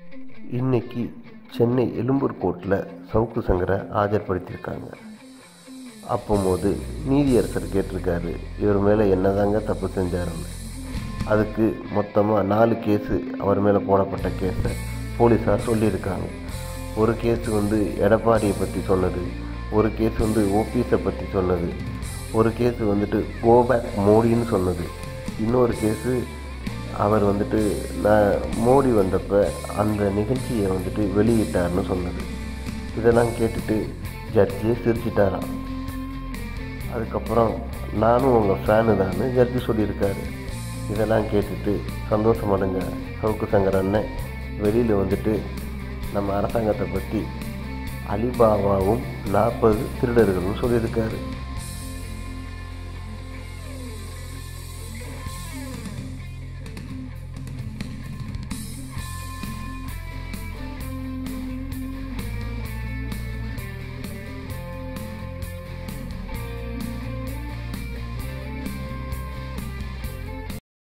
இன்னைக்கு சென்னை எழும்பூர் கோர்ட்டில் சவுக்கு சங்கரை ஆஜர்படுத்தியிருக்காங்க அப்போது நீதியரசர் கேட்டிருக்காரு இவர் மேலே என்னதாங்க தப்பு செஞ்சாருன்னு அதுக்கு மொத்தமாக நாலு கேஸு அவர் மேலே போடப்பட்ட கேஸை போலீஸார் சொல்லியிருக்காங்க ஒரு கேஸ் வந்து எடப்பாடியை பற்றி சொன்னது ஒரு கேஸ் வந்து ஓபிஎஸை பற்றி சொன்னது ஒரு கேஸ் வந்துட்டு கோபேக் மோடின்னு சொன்னது இன்னொரு கேஸு அவர் வந்துட்டு நான் மோடி வந்தப்போ அந்த நிகழ்ச்சியை வந்துட்டு வெளியிட்டார்னு சொன்னது இதெல்லாம் கேட்டுட்டு ஜட்ஜே சிரிச்சிட்டாராம் அதுக்கப்புறம் நானும் உங்கள் ஃபேனு தான் ஜட்ஜி சொல்லியிருக்காரு இதெல்லாம் கேட்டுட்டு சந்தோஷமடைஞ்ச சவுக்கு சங்கர் அண்ணன் வெளியில் வந்துட்டு நம்ம அரசாங்கத்தை பற்றி அலிபாபாவும் நாற்பது திருடர்களும் சொல்லியிருக்காரு